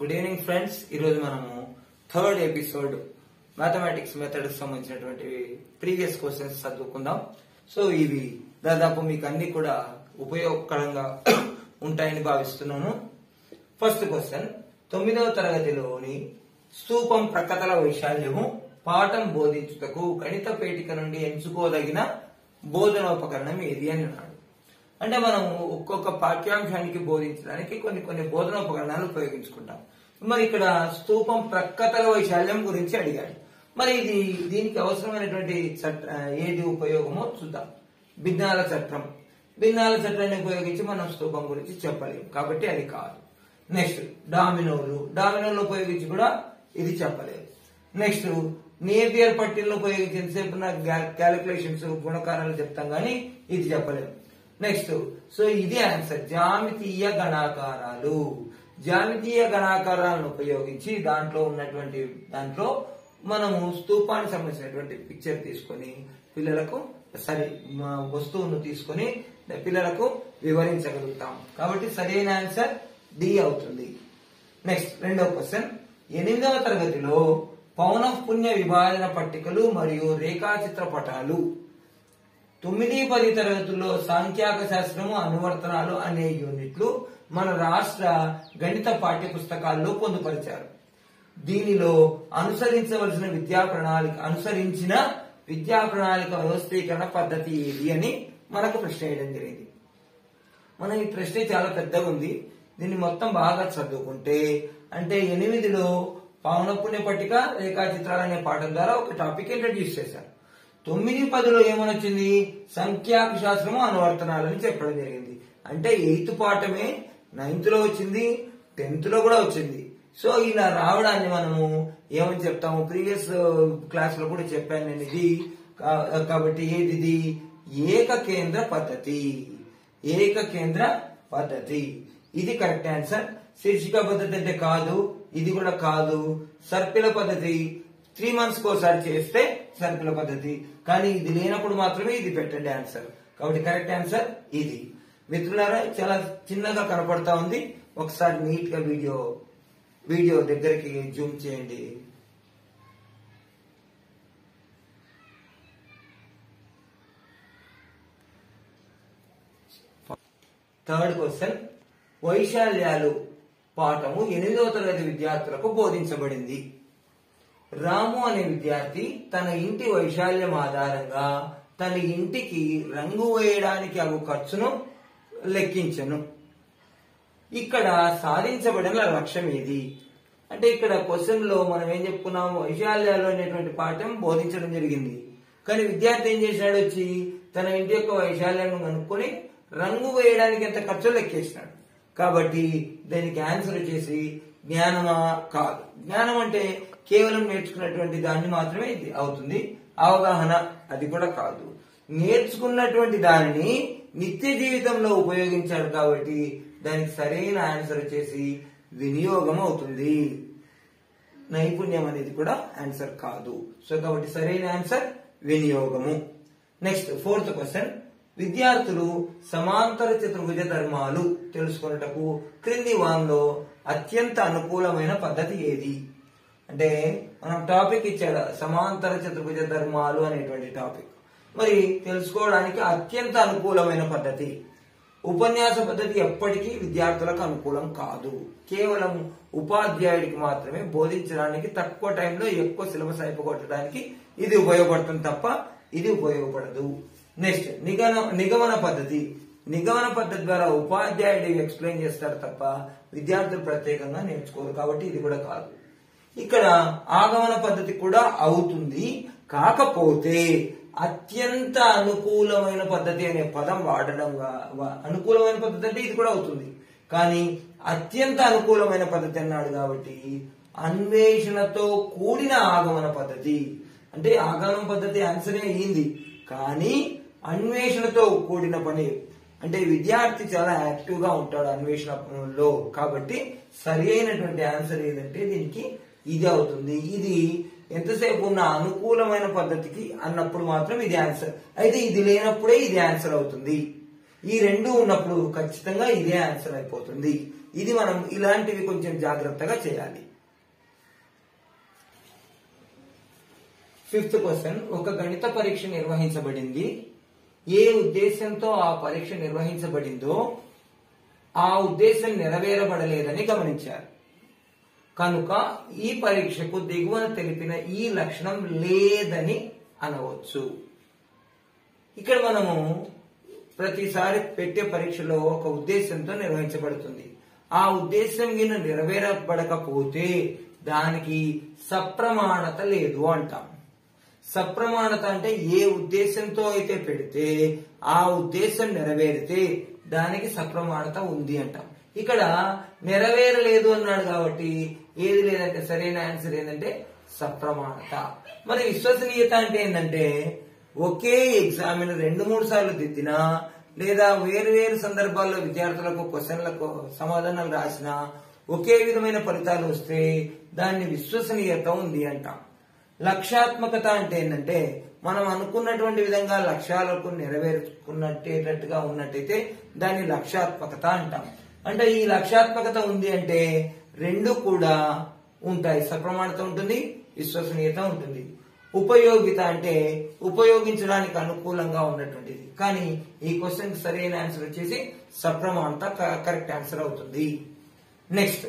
good evening friends ఈరోజు మనము third episode mathematics method సంబంధించినటువంటి ప్రీవియస్ క్వశ్చన్స్ చదువుకుందాం సో ఇవి దాదాపు మీకు అన్ని కూడా ఉపయోగకరంగా ఉంటాయని భావిస్తున్నాను ఫస్ట్ క్వశ్చన్ తొమ్మిదవ తరగతిలోని స్తూపం ప్రకటన వైశాల్యము పాఠం బోధించుటకు గణిత పేటిక నుండి ఎంచుకోదగిన బోధనోపకరణం ఏది అని అన్నాడు అంటే మనం ఒక్కొక్క పాఠ్యాంశానికి బోధించడానికి కొన్ని కొన్ని బోధనోపకరణాలు ఉపయోగించుకుంటాం మరి ఇక్కడ స్తూపం ప్రక్కతల వైశాల్యం గురించి అడిగాడు మరి ఇది దీనికి అవసరమైనటువంటి చట్ట ఏది ఉపయోగమో చూద్దాం భిన్నాల చట్టం భిన్నాల చట్టాన్ని ఉపయోగించి మనం స్తూపం గురించి చెప్పలేము కాబట్టి అది కాదు నెక్స్ట్ డామినోలు డామినోలు ఉపయోగించి కూడా ఇది చెప్పలేదు నెక్స్ట్ నేపియర్ పట్టిల్ని ఉపయోగించి ఎంతసేపు క్యాలిక్యులేషన్స్ గుణకారాలు చెప్తాం కానీ ఇది చెప్పలేము నెక్స్ట్ సో ఇది ఆన్సర్ జామితీయ గణాకారాలు జామితీయ గణాకారాలను ఉపయోగించి దాంట్లో ఉన్నటువంటి దాంట్లో మనము స్తూపానికి సంబంధించినటువంటి పిక్చర్ తీసుకొని పిల్లలకు సరి మా వస్తువును తీసుకొని పిల్లలకు వివరించగలుగుతాం కాబట్టి సరైన ఆన్సర్ డి అవుతుంది నెక్స్ట్ రెండవ క్వశ్చన్ ఎనిమిదవ తరగతిలో పౌనఃపుణ్య విభాజన పట్టికలు మరియు రేఖాచిత్ర పటాలు తొమ్మిది పది తరగతుల్లో సాంఖ్యాక శాస్త్రము అనువర్తనాలు అనే యూనిట్లు మన రాష్ట్ర గణిత పాఠ్య పుస్తకాల్లో పొందుపరిచారు దీనిలో అనుసరించవలసిన విద్యా ప్రణాళిక అనుసరించిన విద్యా ప్రణాళిక వ్యవస్థీకరణ పద్ధతి ఏది అని మనకు ప్రశ్న వేయడం జరిగింది మనం ఈ ప్రశ్న చాలా పెద్దగా ఉంది దీన్ని మొత్తం బాగా చదువుకుంటే అంటే ఎనిమిదిలో పౌనపుణ్య పట్టిక రేఖాచిత్రాలు అనే పాఠం ద్వారా ఒక టాపిక్ ఇంట్రడ్యూస్ చేశారు తొమ్మిది పదిలో ఏమనొచ్చింది సంఖ్యాక శాస్త్రము అనువర్తనాలని చెప్పడం జరిగింది అంటే ఎయిత్ పాఠమే నైన్త్ లో వచ్చింది టెన్త్ లో కూడా వచ్చింది సో ఇలా రావడాన్ని మనము ఏమని చెప్తాము ప్రీవియస్ క్లాస్ లో కూడా చెప్పాను నేను ఇది కా- కాబట్టి ఏది ఇది ఏక కేంద్ర పద్ధతి ఏక కేంద్ర పద్ధతి ఇది కరెక్ట్ ఆన్సర్ శీర్షిక పద్ధతి అంటే కాదు ఇది కూడా కాదు సర్పిల పద్ధతి త్రీ మంత్స్ ఒకసారి చేస్తే సర్పిల పద్ధతి కానీ ఇది లేనప్పుడు మాత్రమే ఇది పెట్టండి ఆన్సర్ కాబట్టి కరెక్ట్ ఆన్సర్ ఇది మిత్రులారా చాలా చిన్నగా కనపడతా ఉంది ఒకసారి నీట్ గా వీడియో వీడియో దగ్గరికి జూమ్ చేయండి థర్డ్ క్వశ్చన్ వైశాల్యాలు పాఠము ఎనిమిదవ తరగతి విద్యార్థులకు బోధించబడింది రాము అనే విద్యార్థి తన ఇంటి వైశాల్యం ఆధారంగా తన ఇంటికి రంగు వేయడానికి అగు ఖర్చును లెక్కించను ఇక్కడ సాధించబడిన లక్ష్యం ఏది అంటే ఇక్కడ క్వశ్చన్ లో మనం ఏం చెప్పుకున్నాం వైశాల్యాలు అనేటువంటి పాఠం బోధించడం జరిగింది కానీ విద్యార్థి ఏం చేశాడు వచ్చి తన ఇంటి యొక్క వైశాల్యాన్ని కనుక్కొని రంగు వేయడానికి ఎంత ఖర్చు లెక్కేసినాడు కాబట్టి దానికి ఆన్సర్ వచ్చేసి జ్ఞానమా కాదు జ్ఞానం అంటే కేవలం నేర్చుకున్నటువంటి దాన్ని మాత్రమే ఇది అవుతుంది అవగాహన అది కూడా కాదు నేర్చుకున్నటువంటి దానిని నిత్య జీవితంలో ఉపయోగించాడు కాబట్టి దానికి సరైన ఆన్సర్ వచ్చేసి వినియోగం అవుతుంది నైపుణ్యం అనేది కూడా ఆన్సర్ కాదు సో కాబట్టి సరైన ఆన్సర్ వినియోగము నెక్స్ట్ ఫోర్త్ క్వశ్చన్ విద్యార్థులు సమాంతర చతుర్భుజ ధర్మాలు తెలుసుకున్నటకు క్రింది వాన్లో అత్యంత అనుకూలమైన పద్ధతి ఏది అంటే మనం టాపిక్ ఇచ్చాడు సమాంతర చతుర్భుజ ధర్మాలు అనేటువంటి టాపిక్ మరి తెలుసుకోవడానికి అత్యంత అనుకూలమైన పద్ధతి ఉపన్యాస పద్ధతి ఎప్పటికీ విద్యార్థులకు అనుకూలం కాదు కేవలం ఉపాధ్యాయుడికి మాత్రమే బోధించడానికి తక్కువ టైంలో ఎక్కువ సిలబస్ అయిపోగొట్టడానికి ఇది ఉపయోగపడుతుంది తప్ప ఇది ఉపయోగపడదు నెక్స్ట్ నిగమ నిగమన పద్ధతి నిగమన పద్ధతి ద్వారా ఉపాధ్యాయుడు ఎక్స్ప్లెయిన్ చేస్తాడు తప్ప విద్యార్థులు ప్రత్యేకంగా నేర్చుకోరు కాబట్టి ఇది కూడా కాదు ఇక్కడ ఆగమన పద్ధతి కూడా అవుతుంది కాకపోతే అత్యంత అనుకూలమైన పద్ధతి అనే పదం వాడడం గా- వా- అనుకూలమైన పద్ధతి అంటే ఇది కూడా అవుతుంది కానీ అత్యంత అనుకూలమైన పద్ధతి అన్నాడు కాబట్టి అన్వేషణతో కూడిన ఆగమన పద్ధతి అంటే ఆగమన పద్ధతి ఆన్సరే అయ్యింది కానీ అన్వేషణతో కూడిన పని అంటే విద్యార్థి చాలా యాక్టివ్ గా ఉంటాడు అన్వేషణలో కాబట్టి సరి అయినటువంటి ఆన్సర్ ఏదంటే దీనికి ఇది అవుతుంది ఇది ఎంతసేపు ఉన్న అనుకూలమైన పద్ధతికి అన్నప్పుడు మాత్రం ఇది ఆన్సర్ అయితే ఇది లేనప్పుడే ఇది ఆన్సర్ అవుతుంది ఈ రెండు ఉన్నప్పుడు ఖచ్చితంగా ఇదే ఆన్సర్ అయిపోతుంది ఇది మనం ఇలాంటివి కొంచెం జాగ్రత్తగా చేయాలి ఫిఫ్త్ క్వశ్చన్ ఒక గణిత పరీక్ష నిర్వహించబడింది ఏ ఉద్దేశంతో ఆ పరీక్ష నిర్వహించబడిందో ఆ ఉద్దేశం నెరవేరబడలేదని గమనించారు కనుక ఈ పరీక్షకు దిగువన తెలిపిన ఈ లక్షణం లేదని అనవచ్చు ఇక్కడ మనము ప్రతిసారి పెట్టే పరీక్షలో ఒక ఉద్దేశంతో నిర్వహించబడుతుంది ఆ ఉద్దేశం గిన నెరవేరబడకపోతే దానికి సప్రమాణత లేదు అంటాం సప్రమాణత అంటే ఏ ఉద్దేశంతో అయితే పెడితే ఆ ఉద్దేశం నెరవేరితే దానికి సప్రమాణత ఉంది అంటాం ఇక్కడ నెరవేరలేదు అన్నాడు కాబట్టి ఏది లేదంటే సరైన ఆన్సర్ ఏంటంటే సప్రమాణత మరి విశ్వసనీయత అంటే ఏంటంటే ఒకే ఎగ్జామిన్ రెండు మూడు సార్లు దిద్దినా లేదా వేరు వేరు సందర్భాల్లో విద్యార్థులకు క్వశ్చన్లకు సమాధానాలు రాసినా ఒకే విధమైన ఫలితాలు వస్తే దాన్ని విశ్వసనీయత ఉంది అంటాం లక్ష్యాత్మకత అంటే ఏంటంటే మనం అనుకున్నటువంటి విధంగా లక్ష్యాలకు నెరవేర్చుకున్నట్టేటట్టుగా ఉన్నట్టయితే దాన్ని లక్ష్యాత్మకత అంటాం అంటే ఈ లక్ష్యాత్మకత ఉంది అంటే రెండు కూడా ఉంటాయి సప్రమాణత ఉంటుంది విశ్వసనీయత ఉంటుంది ఉపయోగిత అంటే ఉపయోగించడానికి అనుకూలంగా ఉన్నటువంటిది కానీ ఈ క్వశ్చన్ సరైన ఆన్సర్ వచ్చేసి సప్రమాణత కరెక్ట్ ఆన్సర్ అవుతుంది నెక్స్ట్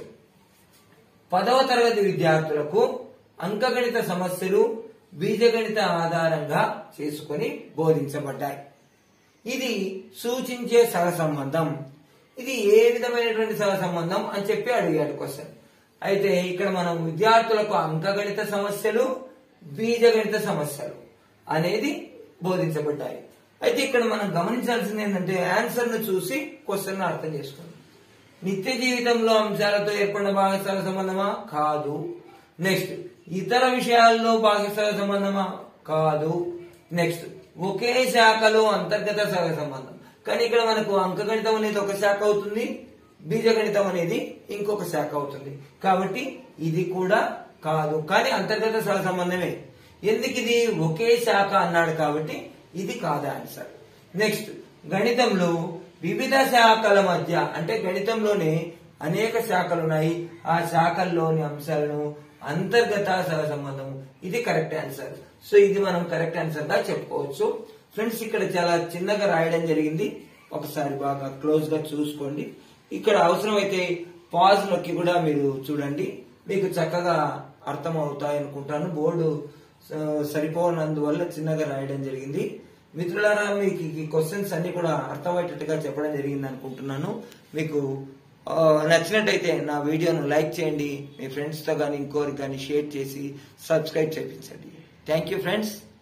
పదవ తరగతి విద్యార్థులకు అంకగణిత సమస్యలు బీజగణిత ఆధారంగా చేసుకొని బోధించబడ్డాయి ఇది సూచించే సహసంబంధం ఇది ఏ విధమైనటువంటి సహసంబంధం అని చెప్పి అడిగాడు క్వశ్చన్ అయితే ఇక్కడ మనం విద్యార్థులకు అంకగణిత సమస్యలు బీజగణిత సమస్యలు అనేది బోధించబడ్డాయి అయితే ఇక్కడ మనం గమనించాల్సింది ఏంటంటే ఆన్సర్ ను చూసి క్వశ్చన్ అర్థం చేసుకోండి నిత్య జీవితంలో అంశాలతో ఏర్పడిన భాగస్థాన సంబంధమా కాదు నెక్స్ట్ ఇతర విషయాల్లో భాగస్థాన సంబంధమా కాదు నెక్స్ట్ ఒకే శాఖలో అంతర్గత సహ సంబంధం కానీ ఇక్కడ మనకు అంకగణితం అనేది ఒక శాఖ అవుతుంది బీజగణితం అనేది ఇంకొక శాఖ అవుతుంది కాబట్టి ఇది కూడా కాదు కానీ అంతర్గత సహ సంబంధమే ఎందుకు ఇది ఒకే శాఖ అన్నాడు కాబట్టి ఇది కాదు ఆన్సర్ నెక్స్ట్ గణితంలో వివిధ శాఖల మధ్య అంటే గణితంలోనే అనేక శాఖలు ఉన్నాయి ఆ శాఖల్లోని అంశాలను అంతర్గత సహ సంబంధం ఇది కరెక్ట్ ఆన్సర్ సో ఇది మనం కరెక్ట్ ఆన్సర్ గా చెప్పుకోవచ్చు ఫ్రెండ్స్ ఇక్కడ చాలా చిన్నగా రాయడం జరిగింది ఒకసారి బాగా క్లోజ్ గా చూసుకోండి ఇక్కడ అవసరమైతే పాజ్ నొక్కి కూడా మీరు చూడండి మీకు చక్కగా అర్థం అవుతాయి అనుకుంటాను బోర్డు ఆ, సరిపోనందువల్ల చిన్నగా రాయడం జరిగింది మిత్రులారా మీకు ఈ క్వశ్చన్స్ అన్ని కూడా అర్థమయ్యేటట్టుగా చెప్పడం జరిగింది అనుకుంటున్నాను మీకు ఆ, నచ్చినట్టయితే నా వీడియోను లైక్ చేయండి మీ ఫ్రెండ్స్తో కానీ ఇంకోరికి కానీ షేర్ చేసి సబ్స్క్రైబ్ చేయించండి థ్యాంక్ యూ ఫ్రెండ్స్